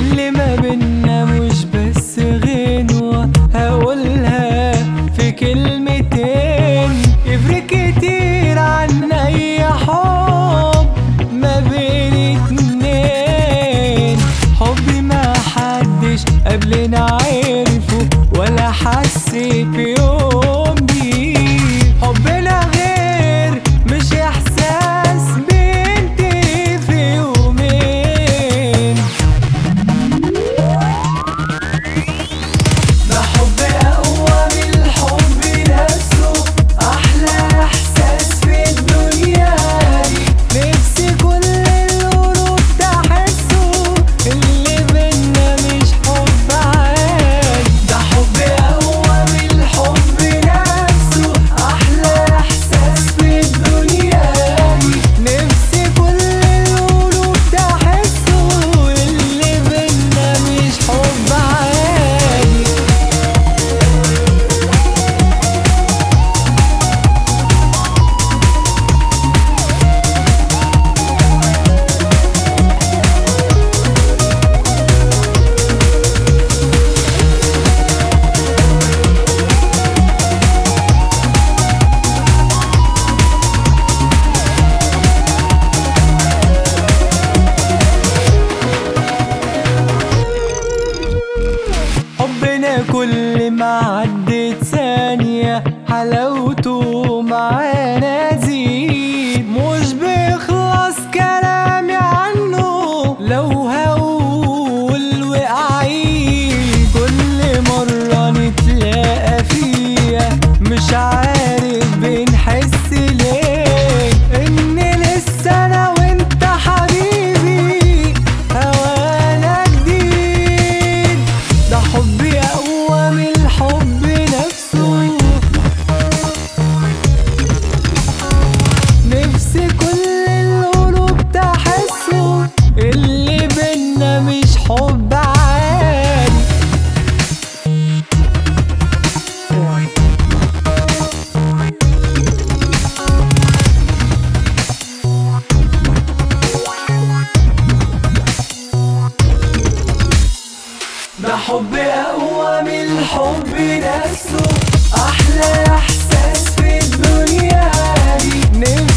اللي ما بينا مش بس غنوة هقولها في كلمتين يفرق كتير عن اي حب ما بين اتنين حبي ما حدش قبلنا عرفه ولا حس في يوم بيه حبنا غير مش احساس بينتهي في يومين ده حب اقوى من الحب نفسه احلى احساس في الدنيا دي نفسي كل القلوب تحسه اللي بينا مش حب عادي ده حب اقوى من الحب نفسه احلى احساس في الدنيا دي نفسي كل القلوب تحسه اللي بينا مش حب عادي حبنا كل ما عدت ثانية حلاوته معانا زيد مش بيخلص كلامي عنه لو هقول وأعيد كل مرة نتلاقى فيها مش عارف بنحس ليه إن لسه أنا وأنت حبيبي هوانا جديد ده حبي أقوى من الحب نفسه نفسي كل القلوب تحسه اللي بينا مش حب عادي ده حب أقوى من الحب نفسه أحلى إحساس في الدنيا دي نفسي